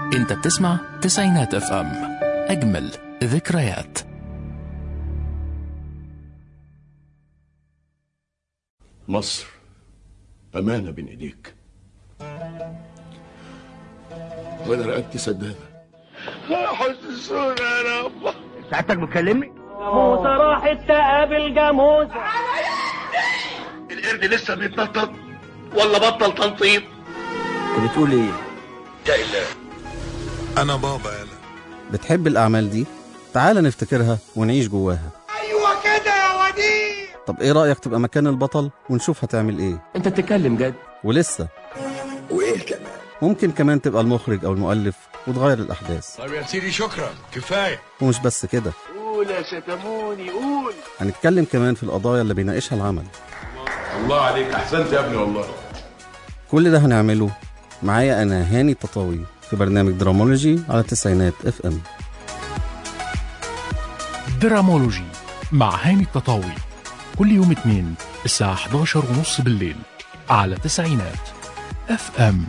انت بتسمع تسعينات اف ام اجمل ذكريات مصر أمانة بين إيديك وأنا رقبتي سدادة حسسونا يا رب ساعتك بتكلمني موسى راحت تقابل جاموسة القرد لسه بيتنطط ولا بطل تنطيط انت بتقول ايه يا إله انا بابا يلا بتحب الأعمال دي؟ تعال نفتكرها ونعيش جواها ايوه كده يا وديع طب إيه رأيك تبقى مكان البطل ونشوف هتعمل إيه؟ انت بتتكلم جد ولسه وإيه كمان ممكن كمان تبقى المخرج أو المؤلف وتغير الأحداث طيب يا سيدي شكرا كفايه ومش بس كده قول يا شتموني قول هنتكلم كمان في القضايا اللي بيناقشها العمل الله عليك أحسنت يا ابني والله كل ده هنعمله معايا أنا هاني تطاوي في برنامج درامولوجي على تسعينات اف ام درامولوجي مع هاني التطاوي كل يوم اثنين الساعة 11 ونص بالليل على تسعينات اف ام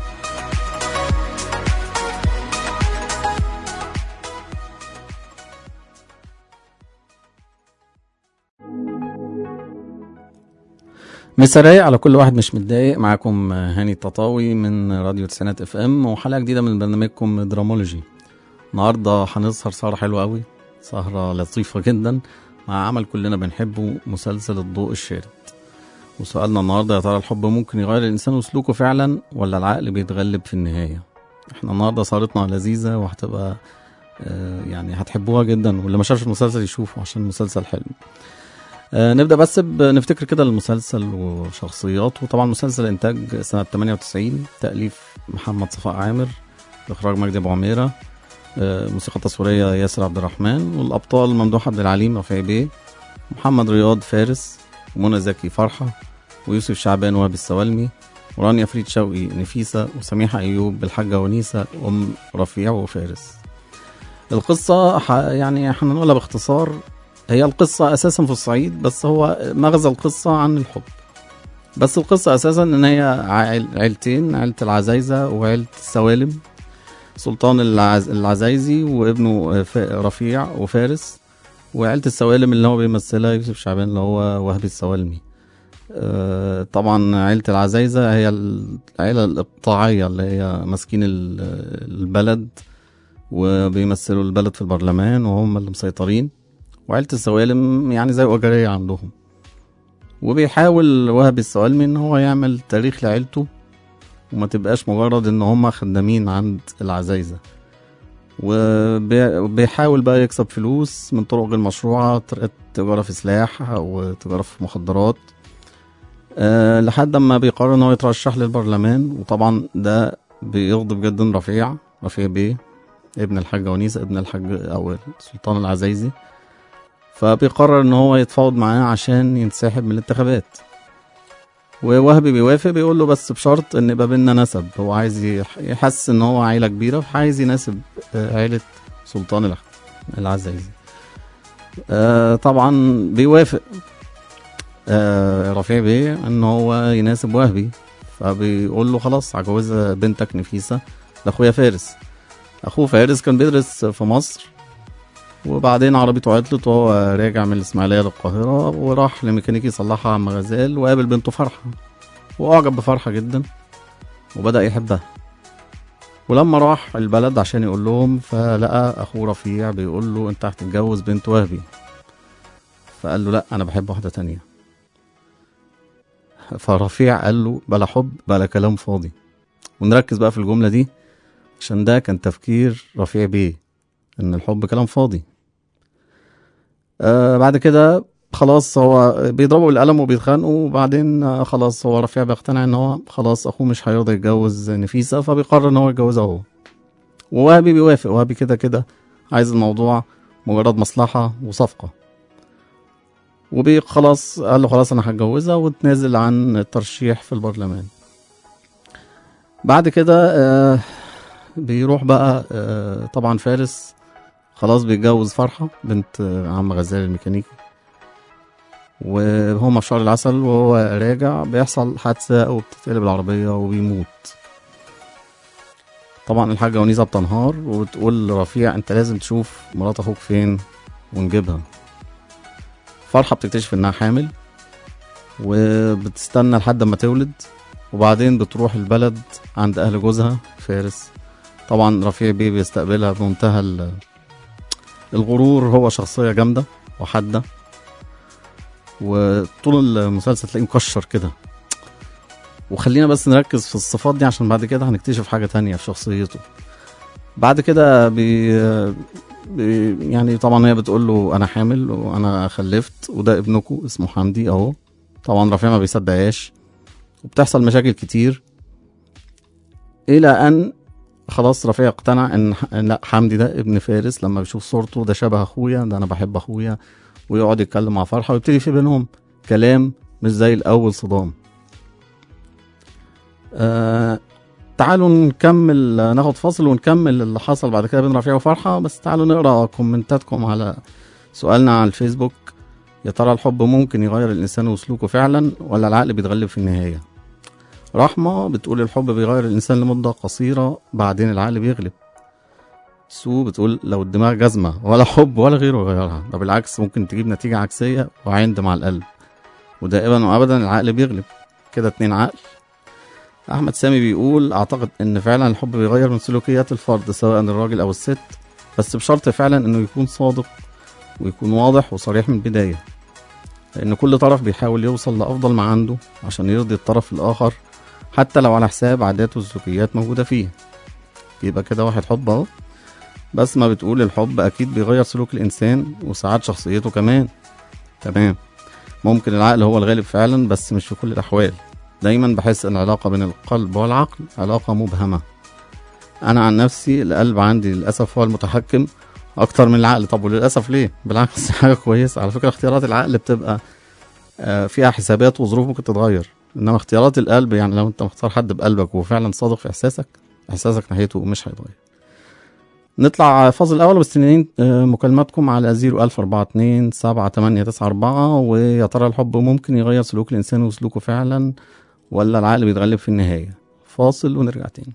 مسا رايق على كل واحد مش متضايق معاكم هاني التطاوي من راديو تسعينات اف ام وحلقه جديده من برنامجكم درامولوجي النهارده هنسهر سهره حلوه قوي سهره لطيفه جدا مع عمل كلنا بنحبه مسلسل الضوء الشارد وسؤالنا النهارده يا ترى الحب ممكن يغير الانسان وسلوكه فعلا ولا العقل بيتغلب في النهايه احنا النهارده سهرتنا لذيذه وهتبقى آه، يعني هتحبوها جدا واللي ما شافش المسلسل يشوفه عشان المسلسل حلو آه، نبدا بس بنفتكر كده المسلسل وشخصياته طبعا مسلسل انتاج سنه 98 تاليف محمد صفاء عامر اخراج مجدي ابو عميره آه، موسيقى تصويريه ياسر عبد الرحمن والابطال ممدوح عبد العليم رفيع بيه محمد رياض فارس ومنى زكي فرحه ويوسف شعبان وهبي السوالمي ورانيا فريد شوقي نفيسه وسميحه ايوب بالحاجه ونيسه ام رفيع وفارس القصه ح- يعني احنا هنقولها باختصار هي القصة أساسا في الصعيد بس هو مغزى القصة عن الحب بس القصة أساسا إن هي عائل عيلتين عيلة العزايزة وعيلة السوالم سلطان العز... العزايزي وابنه ف... رفيع وفارس وعيلة السوالم اللي هو بيمثلها يوسف شعبان اللي هو وهبي السوالمي آه، طبعا عيلة العزايزة هي العيلة الإقطاعية اللي هي ماسكين ال- البلد وبيمثلوا البلد في البرلمان وهم اللي مسيطرين وعيلة السوالم يعني زي أجرية عندهم وبيحاول وهبي السوالمي ان هو يعمل تاريخ لعيلته وما تبقاش مجرد ان هم خدامين عند العزايزة وبي- وبيحاول بقى يكسب فلوس من طرق غير مشروعة طريقة تجارة في سلاح أو تجارة في مخدرات أه لحد ما بيقرر ان هو يترشح للبرلمان وطبعا ده بيغضب جدا رفيع رفيع بيه ابن الحاجة ونيسة ابن الحاج أو السلطان العزايزي فبيقرر ان هو يتفاوض معاه عشان ينسحب من الانتخابات ووهبي بيوافق بيقول له بس بشرط ان يبقى بينا نسب هو عايز يح- يحس ان هو عيله كبيره فعايز يناسب آه، عيله سلطان الع- العزايزي آه، طبعا بيوافق آه، رفيع بيه ان هو يناسب وهبي فبيقول له خلاص هجوز بنتك نفيسه لاخويا فارس اخوه فارس كان بيدرس في مصر وبعدين عربيته عطلت وهو راجع من الإسماعيلية للقاهرة وراح لميكانيكي يصلحها عم غزال وقابل بنته فرحة وأعجب بفرحة جدا وبدأ يحبها ولما راح البلد عشان يقول لهم فلقى أخوه رفيع بيقول له أنت هتتجوز بنت وهبي فقال له لأ أنا بحب واحدة تانية فرفيع قال له بلا حب بلا كلام فاضي ونركز بقى في الجملة دي عشان ده كان تفكير رفيع بيه ان الحب كلام فاضي آه بعد كده خلاص هو بيضربوا بالقلم وبيتخانقوا وبعدين آه خلاص هو رفيع بيقتنع ان هو خلاص اخوه مش هيرضى يتجوز نفيسه فبيقرر ان هو يتجوزها هو ووهبي بيوافق وهبي كده كده عايز الموضوع مجرد مصلحه وصفقه وبي خلاص قال له خلاص انا هتجوزها وتنازل عن الترشيح في البرلمان بعد كده آه بيروح بقى آه طبعا فارس خلاص بيتجوز فرحة بنت آه، عم غزال الميكانيكي وهما في شهر العسل وهو راجع بيحصل حادثة وبتتقلب العربية وبيموت طبعا الحاجة ونيسة بتنهار وبتقول لرفيع انت لازم تشوف مرات اخوك فين ونجيبها فرحة بتكتشف انها حامل وبتستنى لحد ما تولد وبعدين بتروح البلد عند اهل جوزها فارس طبعا رفيع بيه بيستقبلها بمنتهى ال- الغرور هو شخصية جامدة وحادة وطول المسلسل تلاقيه مكشر كده وخلينا بس نركز في الصفات دي عشان بعد كده هنكتشف حاجة تانية في شخصيته بعد كده بي بي يعني طبعا هي بتقول له انا حامل وانا خلفت وده ابنكم اسمه حمدي اهو طبعا رفيع ما بيصدقهاش وبتحصل مشاكل كتير الى ان خلاص رفيع اقتنع ان ح- إن لا حمدي ده ابن فارس لما بيشوف صورته ده شبه اخويا ده انا بحب اخويا ويقعد يتكلم مع فرحه ويبتدي في بينهم كلام مش زي الاول صدام آه تعالوا نكمل آه، ناخد فاصل ونكمل اللي حصل بعد كده بين رفيع وفرحه بس تعالوا نقرا كومنتاتكم على سؤالنا على الفيسبوك يا ترى الحب ممكن يغير الانسان وسلوكه فعلا ولا العقل بيتغلب في النهايه رحمة بتقول الحب بيغير الإنسان لمدة قصيرة بعدين العقل بيغلب سو بتقول لو الدماغ جزمة ولا حب ولا غيره يغيرها ده بالعكس ممكن تجيب نتيجة عكسية وعند مع القلب ودائما وأبدا العقل بيغلب كده اتنين عقل أحمد سامي بيقول أعتقد إن فعلا الحب بيغير من سلوكيات الفرد سواء الراجل أو الست بس بشرط فعلا إنه يكون صادق ويكون واضح وصريح من البداية لأن كل طرف بيحاول يوصل لأفضل ما عنده عشان يرضي الطرف الآخر حتى لو على حساب عادات وسلوكيات موجودة فيه يبقى كده واحد حب اهو بس ما بتقول الحب أكيد بيغير سلوك الإنسان وساعات شخصيته كمان تمام ممكن العقل هو الغالب فعلا بس مش في كل الأحوال دايما بحس ان العلاقة بين القلب والعقل علاقة مبهمة أنا عن نفسي القلب عندي للأسف هو المتحكم أكتر من العقل طب وللأسف ليه بالعكس حاجة كويسة على فكرة اختيارات العقل بتبقى آه، فيها حسابات وظروف ممكن تتغير انما اختيارات القلب يعني لو انت مختار حد بقلبك وفعلا صادق في احساسك احساسك ناحيته مش هيتغير نطلع فاصل الاول مستنيين آه، مكالماتكم على 01042 7894 ويا ترى الحب ممكن يغير سلوك الانسان وسلوكه فعلا ولا العقل بيتغلب في النهايه فاصل ونرجع تاني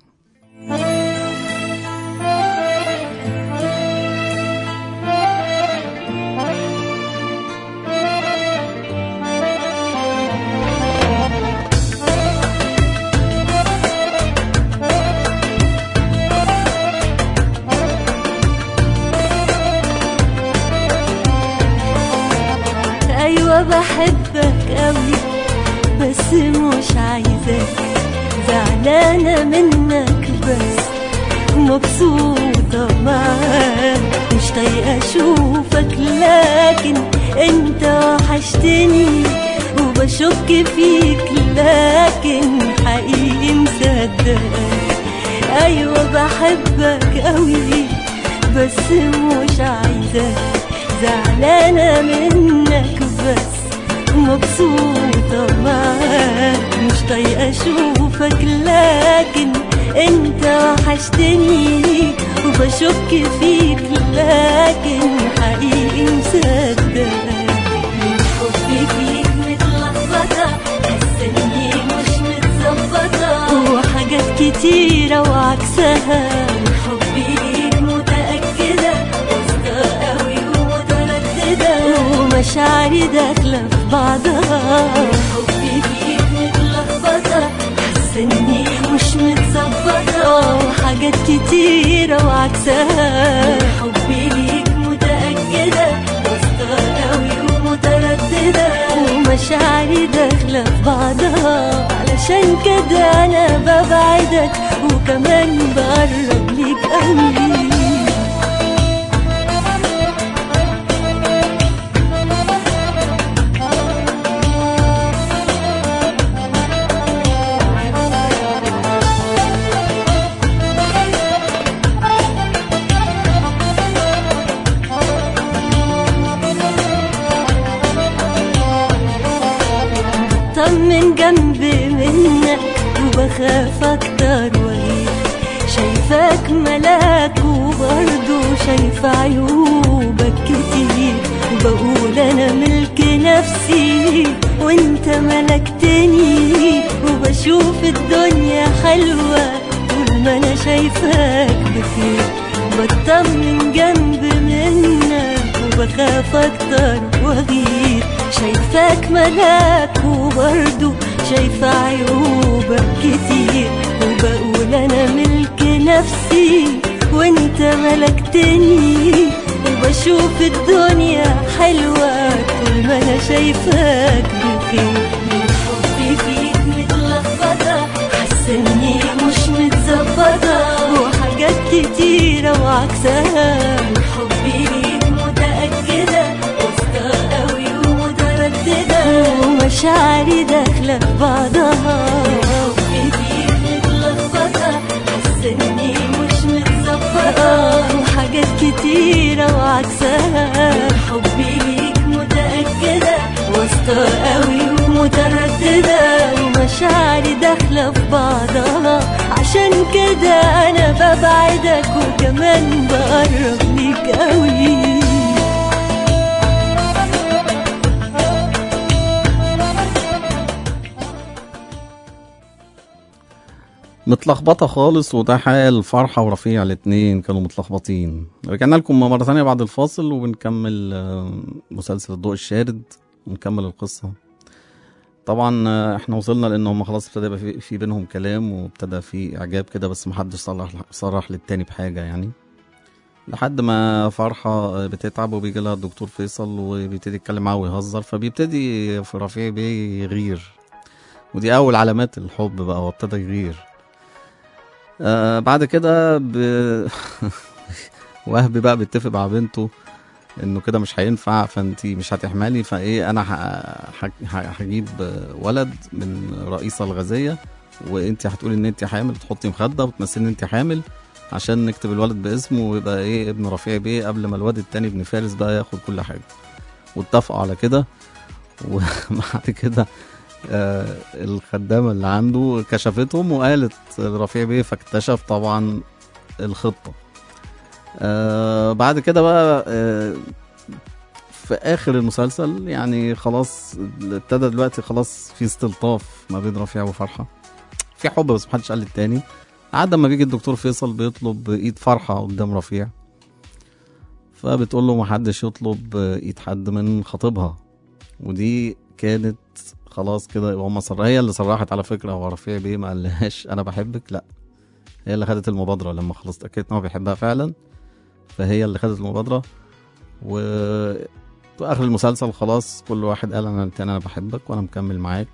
ايوه بحبك قوي بس مش عايزاك زعلانه منك بس مبسوطه معاك مش طايقه اشوفك لكن انت وحشتني وبشك فيك لكن حقيقي مصدقك ايوه بحبك قوي بس مش عايزاك زعلانة منك بس مبسوطة معاك مش طايقة اشوفك لكن انت وحشتني وبشك فيك لكن حقيقي مصدق من حبي فيك متلخبطة حاسة مش متظبطة وحاجات كتيرة وعكسها من حبي ليك متأكدة واثقة قوي ومترددة ومشاعري داخلة في بعضها من حبي فيك متلخبطة حاسة اني مش متظبطة وحاجات كتيرة وعكسها من حبي ليك متأكدة واثقة قوي ومترددة ومشاعري داخلة في بعضها علشان كده أنا ببعدك وكمان بقرب ليك قوي طمن جنبي منك وبخاف اكتر واغير شايفاك ملاك وبرضه شايفة عيوبك كتير وبقول انا ملك نفسي وانت ملكتني وبشوف الدنيا حلوة طول ما انا شايفاك بخير بطمن جنب منك وبخاف اكتر واغير شايفاك ملاك وبرضه شايفة عيوبك كتير وبقول انا ملك نفسي وانت ملكتني وبشوف الدنيا حلوة طول ما انا شايفاك بخير من حبي فيك متلخبطة حاسة اني مش متظبطة وحاجات كتيرة وعكسها من حبي ليك متأكدة واثقة قوي ومترددة ومشاعري داخلة في بعضها من حبي فيك متلخبطة حاسة اني مش متظبطة وحاجات كتيرة وعكسها حبي ليك متأكدة واثقة قوي ومترددة ومشاعري داخلة في بعضها عشان كده أنا ببعدك وكمان بقرب ليك قوي متلخبطة خالص وده حال فرحة ورفيع الاتنين كانوا متلخبطين رجعنا لكم مرة ثانية بعد الفاصل وبنكمل آه، مسلسل الضوء الشارد ونكمل القصة طبعا آه، احنا وصلنا لان هم خلاص ابتدى يبقى في, في بينهم كلام وابتدى في اعجاب كده بس محدش صرح صرح للتاني بحاجة يعني لحد ما فرحة آه، بتتعب وبيجي لها الدكتور فيصل وبيبتدي يتكلم معاه ويهزر فبيبتدي في رفيع بيه يغير ودي اول علامات الحب بقى هو ابتدى يغير آه بعد كده ب... وهبي بقى بيتفق مع بنته انه كده مش هينفع فانت مش هتحملي فايه انا ه- ه- ه- هجيب ولد من رئيسة الغازية وانت هتقولي ان انت حامل تحطي مخدة وتمثلي ان انت حامل عشان نكتب الولد باسمه ويبقى ايه ابن رفيع بيه قبل ما الواد التاني ابن فارس بقى ياخد كل حاجة واتفقوا على كده وبعد كده آه الخدامة اللي عنده كشفتهم وقالت رفيع بيه فاكتشف طبعا الخطة آه بعد كده بقى آه في اخر المسلسل يعني خلاص ابتدى دلوقتي خلاص في استلطاف ما بين رفيع وفرحة في حب بس محدش قال للتاني عاد ما بيجي الدكتور فيصل بيطلب ايد فرحة قدام رفيع فبتقول له محدش يطلب ايد حد من خطيبها ودي كانت خلاص كده يبقى هم صر... هي اللي صرحت على فكره هو رفيع بيه ما قالهاش انا بحبك لا هي اللي خدت المبادره لما خلاص اتاكدت ان هو بيحبها فعلا فهي اللي خدت المبادره و في اخر المسلسل خلاص كل واحد قال انا التاني انا بحبك وانا مكمل معاك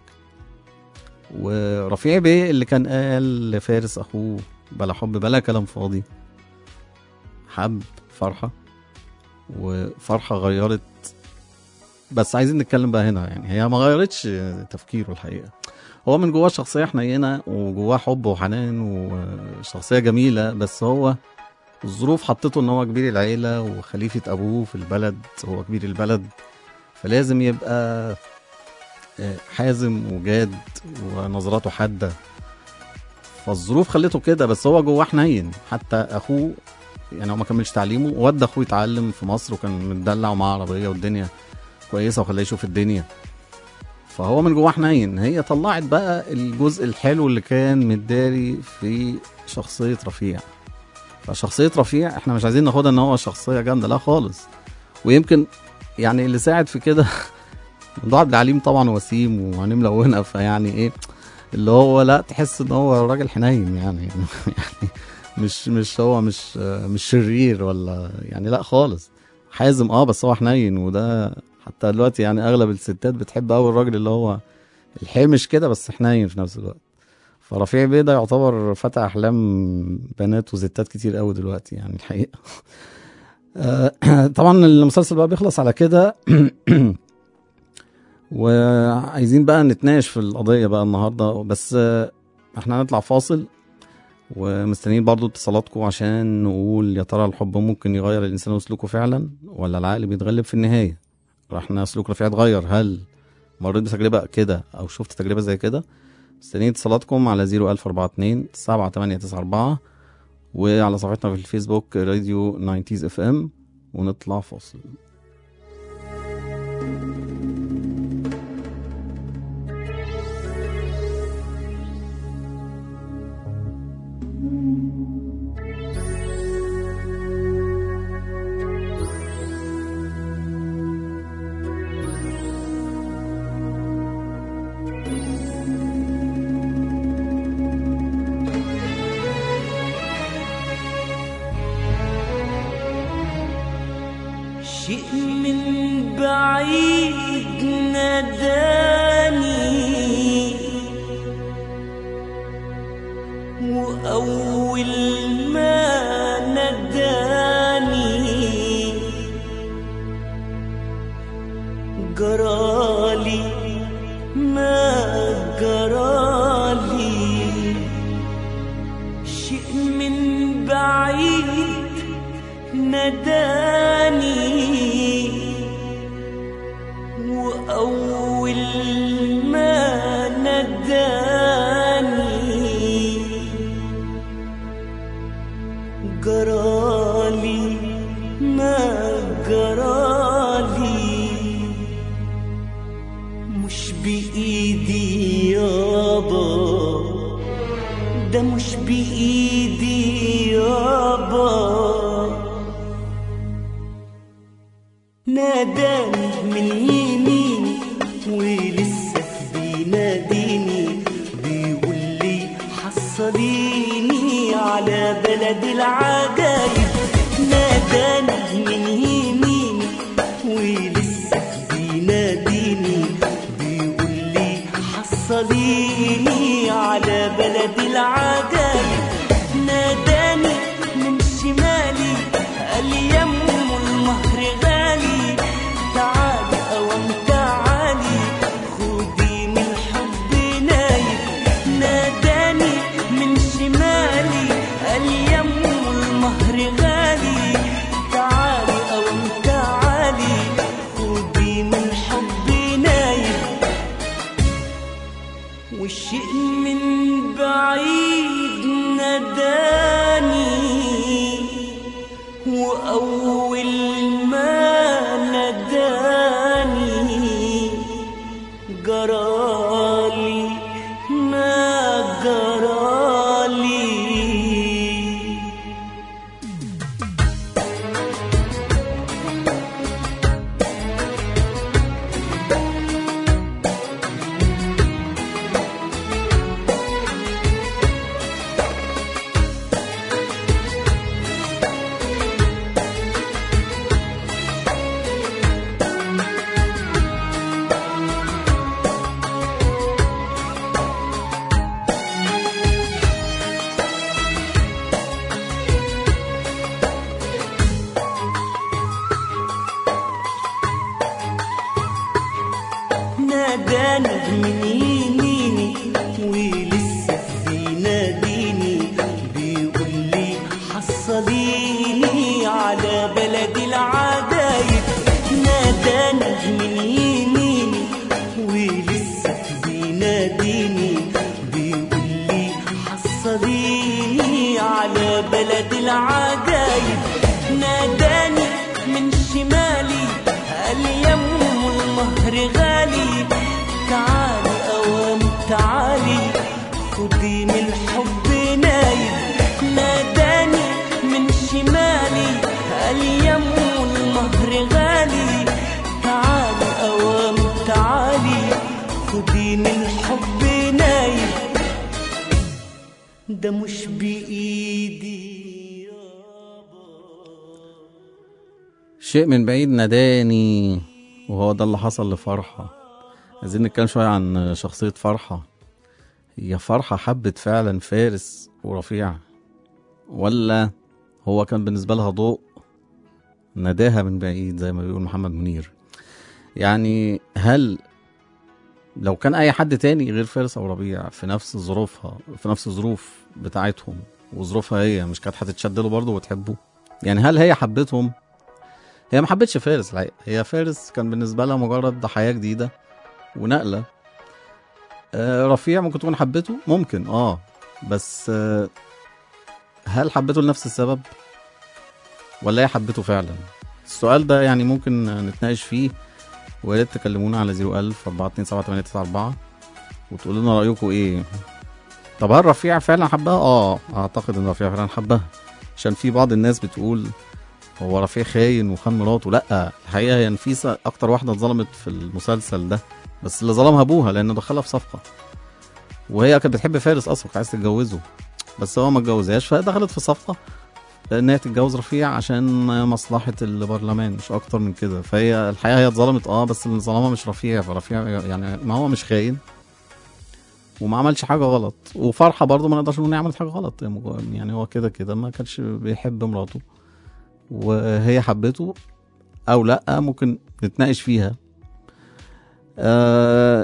ورفيع بيه اللي كان قال لفارس اخوه بلا حب بلا كلام فاضي حب فرحه وفرحه غيرت بس عايزين نتكلم بقى هنا يعني هي ما غيرتش تفكيره الحقيقه هو من جواه شخصيه حنينه وجواه حب وحنان وشخصيه جميله بس هو الظروف حطته ان هو كبير العيله وخليفه ابوه في البلد هو كبير البلد فلازم يبقى آه، حازم وجاد ونظراته حاده فالظروف خلته كده بس هو جواه حنين حتى اخوه يعني هو ما كملش تعليمه ودى اخوه يتعلم في مصر وكان متدلع ومعاه عربيه والدنيا كويسه وخلاه يشوف الدنيا فهو من جواه حنين هي طلعت بقى الجزء الحلو اللي كان متداري في شخصيه رفيع فشخصيه رفيع احنا مش عايزين ناخدها ان هو شخصيه جامده لا خالص ويمكن يعني اللي ساعد في كده موضوع عبد العليم طبعا وسيم وعينيه ملونه فيعني ايه اللي هو لا تحس ان هو راجل حنين يعني يعني مش مش هو مش مش شرير ولا يعني لا خالص حازم اه بس هو حنين وده حتى دلوقتي يعني اغلب الستات بتحب قوي الراجل اللي هو الحمش كده بس حنين في نفس الوقت فرفيع بيه ده يعتبر فتى احلام بنات وستات كتير قوي دلوقتي يعني الحقيقه آه، طبعا المسلسل بقى بيخلص على كده وعايزين بقى نتناقش في القضيه بقى النهارده بس آه، احنا هنطلع فاصل ومستنيين برضو اتصالاتكم عشان نقول يا ترى الحب ممكن يغير الانسان وسلوكه فعلا ولا العقل بيتغلب في النهايه احنا سلوك رفيع اتغير هل مريت بتجربه كده او شفت تجربه زي كده مستنيين اتصالاتكم على 01042 7894 وعلى صفحتنا في الفيسبوك راديو 90 اف ام ونطلع فاصل وأول ما نداني جرالي ما جرالي شيء من بعيد نداني وأول ما نداني جرالي ما جرالي مش بإيدي يابا ده مش بإيدي يابا ناداني من يميني ولسه بيناديني بيقول لي حصليني على بلد العجايب ناداني من يميني ولسه بيناديني بيقول لي حصليني على بلد العجايب ناداني من شمالي قال لي يا ام المهر غالي تعالي اوام تعالي خدي من الحب نايم ناداني من شمالي قال لي يا ام المهر غالي تعالي اوام تعالي خدي من الحب نايم والشيء من بعيد نداني وأول ما نداني جرالي ما جرالي ناداني من يميني ولسه بيناديني بيقول لي حصليني على بلد العجايب ناداني من يميني ولسه بيناديني بيقول لي حصليني على بلد العجايب ناداني من شمالي قال لي يا ام المهر غالي تعالي اوام تعالي خدي من الحب نايم ناداني من شمالي قال لي يا ام المهر غالي تعالي اوام تعالي خدي من الحب نايم ده مش بايدي شيء من بعيد ناداني وهو ده اللي حصل لفرحة عايزين نتكلم شوية عن شخصية فرحة هي فرحة حبت فعلا فارس ورفيع ولا هو كان بالنسبة لها ضوء ناداها من بعيد زي ما بيقول محمد منير يعني هل لو كان أي حد تاني غير فارس أو ربيع في نفس ظروفها في نفس الظروف بتاعتهم وظروفها هي مش كانت هتتشد له برضه وتحبه يعني هل هي حبتهم هي ما حبتش فارس الحقيقة هي فارس كان بالنسبة لها مجرد حياة جديدة ونقلة آه رفيع ممكن تكون حبته ممكن اه بس آه هل حبته لنفس السبب ولا هي حبته فعلا السؤال ده يعني ممكن نتناقش فيه ويا ريت تكلمونا على 01000 427 وتقولوا لنا رأيكم ايه طب هل رفيع فعلا حبها اه اعتقد ان رفيع فعلا حبها عشان في بعض الناس بتقول هو رفيع خاين وخان مراته لا الحقيقه هي نفيسه اكتر واحده اتظلمت في المسلسل ده بس اللي ظلمها ابوها لانه دخلها في صفقه وهي كانت بتحب فارس اصلا كانت عايز تتجوزه بس هو ما اتجوزهاش فدخلت في صفقه ان هي تتجوز رفيع عشان مصلحه البرلمان مش اكتر من كده فهي الحقيقه هي اتظلمت اه بس اللي ظلمها مش رفيع فرفيع يعني ما هو مش خاين وما عملش حاجه غلط وفرحه برضه ما نقدرش نقول إن هي عملت حاجه غلط يعني هو كده كده ما كانش بيحب مراته وهي حبته او لا ممكن نتناقش فيها آه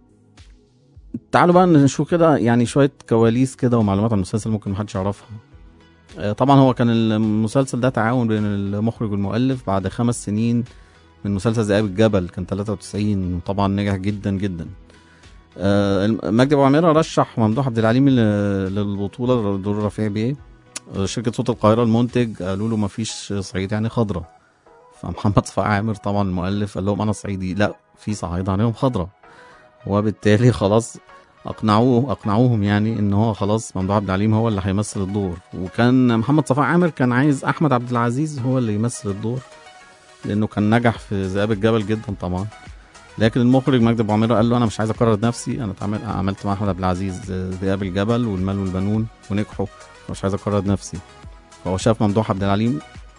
تعالوا بقى نشوف كده يعني شويه كواليس كده ومعلومات عن المسلسل ممكن محدش يعرفها آه طبعا هو كان المسلسل ده تعاون بين المخرج والمؤلف بعد خمس سنين من مسلسل ذئاب الجبل كان 93 وطبعا نجح جدا جدا آه مجدي ابو عميره رشح ممدوح عبد العليم ل- للبطوله دور رفيع بيه آه، شركه صوت القاهره المنتج قالوا له ما فيش صعيد يعني خضره فمحمد صفاء عامر طبعا المؤلف قال لهم انا صعيدي لا في صعايده عليهم خضره وبالتالي خلاص اقنعوه اقنعوهم يعني ان هو خلاص ممدوح عبد العليم هو اللي هيمثل الدور وكان محمد صفاء عامر كان عايز احمد عبد العزيز هو اللي يمثل الدور لانه كان نجح في ذئاب الجبل جدا طبعا لكن المخرج مجدي ابو عميره قال له انا مش عايز اكرر نفسي انا اتعامل- عملت مع احمد عبد العزيز ذئاب الجبل والمال والبنون ونجحوا مش عايز اكرر نفسي فهو شاف ممدوح عبد العليم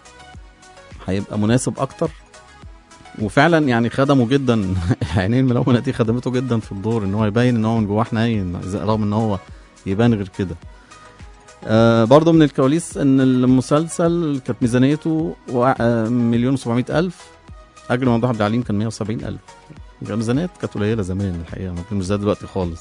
هيبقى مناسب اكتر وفعلا يعني خدمه جدا عينين الملونه دي خدمته جدا في الدور ان هو يبين ان هو من جواه حنين رغم ان هو يبان غير كده آه برضه من الكواليس ان المسلسل كانت ميزانيته وا- آه، مليون وسبعمائة الف اجر ممدوح عبد العليم كان 170 الف الميزانيات كانت قليله زمان الحقيقه ما كانش زي دلوقتي خالص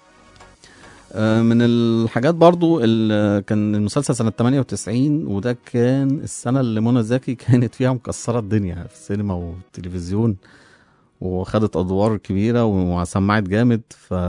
آه، من الحاجات برضو ال- كان المسلسل سنة 98 وده كان السنة اللي منى زكي كانت فيها مكسرة الدنيا في السينما والتلفزيون وخدت أدوار كبيرة وسمعت جامد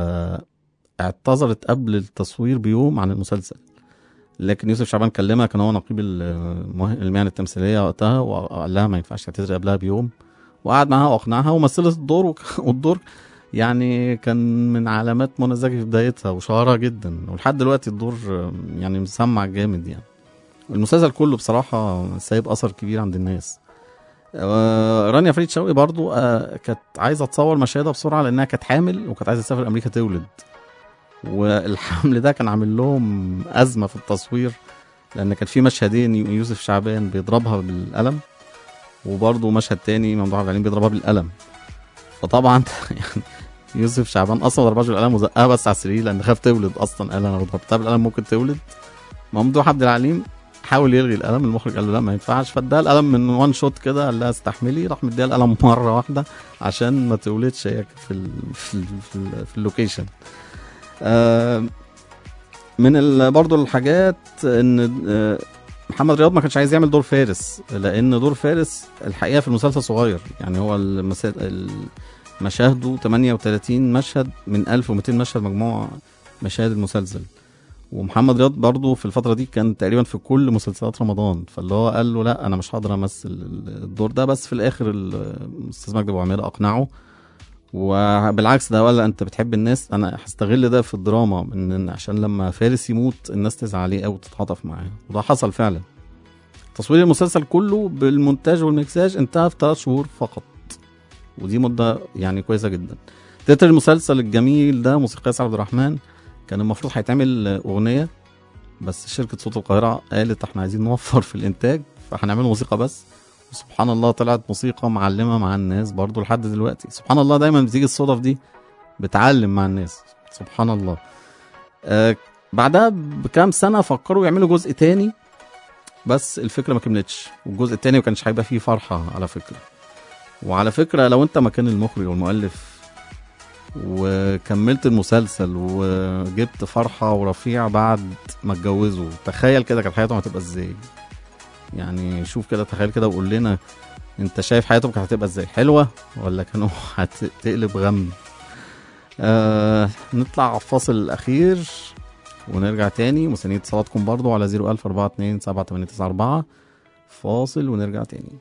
فاعتذرت قبل التصوير بيوم عن المسلسل لكن يوسف شعبان كلمها كان هو نقيب المه- المهن التمثيلية وقتها وقال لها ما ينفعش تعتذر قبلها بيوم وقعد معاها واقنعها ومثلت الدور وك- والدور يعني كان من علامات منى زكي في بدايتها وشهرها جدا ولحد دلوقتي الدور آه، يعني مسمع جامد يعني المسلسل كله بصراحة سايب أثر كبير عند الناس آه، رانيا فريد شوقي برضو آه، كانت عايزة تصور مشاهدها بسرعة لأنها كانت حامل وكانت عايزة تسافر أمريكا تولد والحمل ده كان عامل لهم أزمة في التصوير لأن كان في مشهدين يوسف شعبان بيضربها بالقلم وبرضه مشهد تاني ممدوح عبد العليم بيضربها بالقلم فطبعا يعني يوسف شعبان اصلا ما ضربهاش بالقلم وزقها بس على السرير لان خاف تولد اصلا قال انا لو ضربتها بالقلم ممكن تولد ممدوح عبد العليم حاول يلغي القلم المخرج قال له لا ما ينفعش فاداها القلم من وان شوت كده قال لها استحملي راح مديها القلم مره واحده عشان ما تولدش هي في ال في ال في, ال في اللوكيشن آه من ال برضو الحاجات ان آه محمد رياض ما كانش عايز يعمل دور فارس لان دور فارس الحقيقه في المسلسل صغير يعني هو المسا... مشاهده 38 مشهد من 1200 مشهد مجموع مشاهد المسلسل ومحمد رياض برضه في الفتره دي كان تقريبا في كل مسلسلات رمضان فاللي هو قال له لا انا مش هقدر امثل الدور ده بس في الاخر الاستاذ مجدي ابو عميره اقنعه وبالعكس ده ولا انت بتحب الناس انا هستغل ده في الدراما ان عشان لما فارس يموت الناس تزعل عليه او تتعاطف معاه وده حصل فعلا تصوير المسلسل كله بالمونتاج والمكساج انتهى في ثلاث شهور فقط ودي مده يعني كويسه جدا تتر المسلسل الجميل ده موسيقى عبد الرحمن كان المفروض هيتعمل اغنيه بس شركه صوت القاهره قالت احنا عايزين نوفر في الانتاج فهنعمل موسيقى بس وسبحان الله طلعت موسيقى معلمه مع الناس برضو لحد دلوقتي سبحان الله دايما بتيجي الصدف دي بتعلم مع الناس سبحان الله آه بعدها بكام سنه فكروا يعملوا جزء تاني بس الفكره ما كملتش والجزء التاني ما كانش هيبقى فيه فرحه على فكره وعلى فكره لو انت مكان المخرج والمؤلف وكملت المسلسل وجبت فرحه ورفيع بعد ما اتجوزوا تخيل كده كانت حياتهم هتبقى ازاي يعني شوف كده تخيل كده وقول لنا انت شايف حياتهم كانت هتبقى ازاي حلوه ولا كانوا هتقلب غم آه نطلع فاصل الاخير ونرجع تاني مستنيين اتصالاتكم برضو على 01042 7894 فاصل ونرجع تاني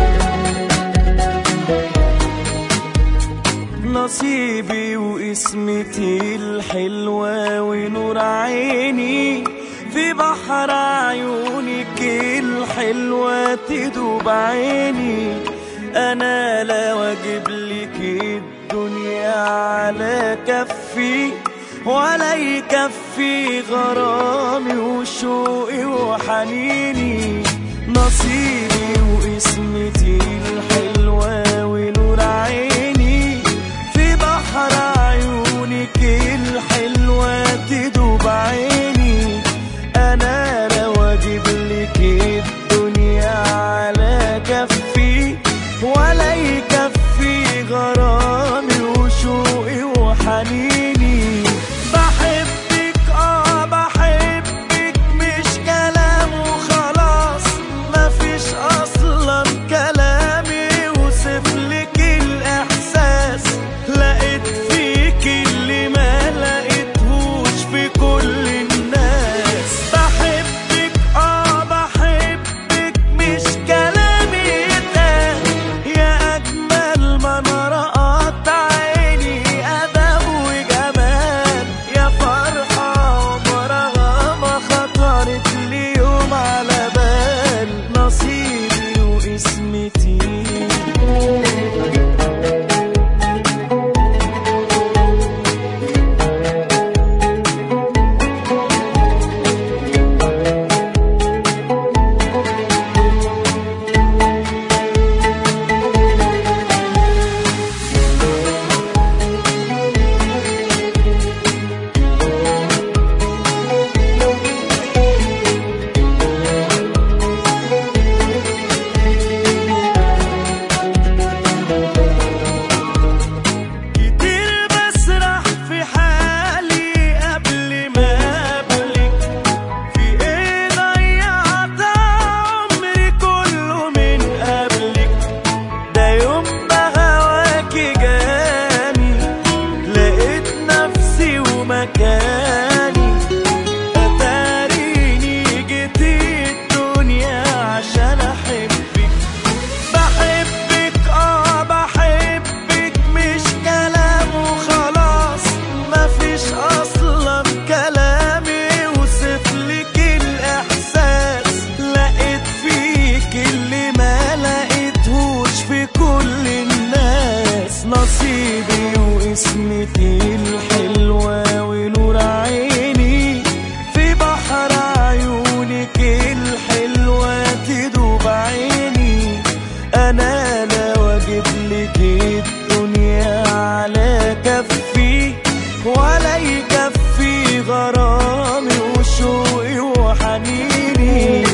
نصيبي واسمي الحلوة تدوب عيني انا لا واجب لك الدنيا على كفي ولا يكفي غرامي وشوقي وحنيني نصيبي واسمتي الحلوة ونور عيني في بحر عيونك الحلوة تدوب عيني انا لا واجب لك الدنيا على كفي ولا يكفي غرامي وشوقي وحنيني بحبك اه بحبك مش كلام وخلاص مفيش اصلا كلام يوصف لك الاحساس لقيت فيك اللي ما لقيتهوش في كل الناس بحبك اه بحبك مش كلامي يتقال يا اجمل منارات عيني ادب وجمال يا فرحه عمرها ما خطرت لي يوم على بال نصيبي واسمتي كتير بسرح في حالي قبل ما قبلك في ايه ضيعت عمري كله من قبلك ده يوم ما هواكي جاني لقيت نفسي ومكاني اتاريني جيتي الدنيا عشان احبك بحبك اه بحبك مش كلام وخلاص مفيش اصلا كلام يوصف لك الاحساس لقيت فيك اللي ما لقيتهوش في كل الناس نصيبي واسمتي الحلوة ونور عيني في بحر عيونك الحلوة تدوب عيني انا لا واجب لك الدنيا على كفي ولا يكفي غرامي وشوقي وحنيني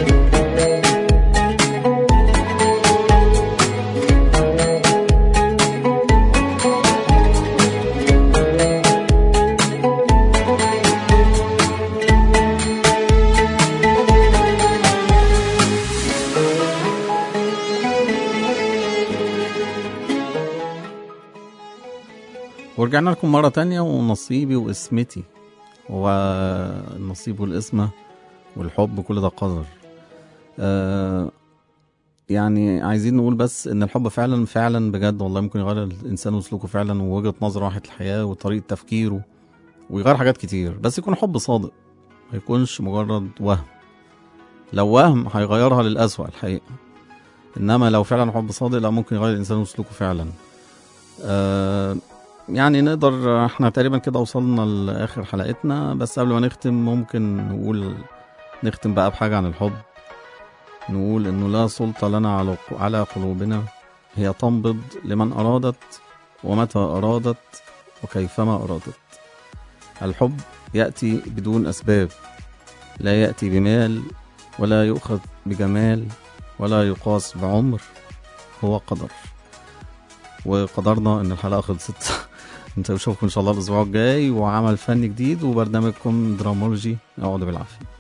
ورجعنا لكم مرة تانية ونصيبي واسمتي والنصيب والاسمة والحب كل ده قدر آه يعني عايزين نقول بس ان الحب فعلا فعلا بجد والله ممكن يغير الانسان وسلوكه فعلا ووجهة نظره ناحية الحياة وطريقة تفكيره ويغير حاجات كتير بس يكون حب صادق ما يكونش مجرد وهم لو وهم هيغيرها للأسوأ الحقيقة انما لو فعلا حب صادق لا ممكن يغير الانسان وسلوكه فعلا آه يعني نقدر احنا تقريبا كده وصلنا لاخر حلقتنا بس قبل ما نختم ممكن نقول نختم بقى بحاجه عن الحب نقول انه لا سلطه لنا على على قلوبنا هي تنبض لمن ارادت ومتى ارادت وكيفما ارادت الحب ياتي بدون اسباب لا ياتي بمال ولا يؤخذ بجمال ولا يقاس بعمر هو قدر وقدرنا ان الحلقه خلصت انت بشوفكم ان شاء الله الاسبوع الجاي وعمل فني جديد وبرنامجكم درامولوجي اقعدوا بالعافيه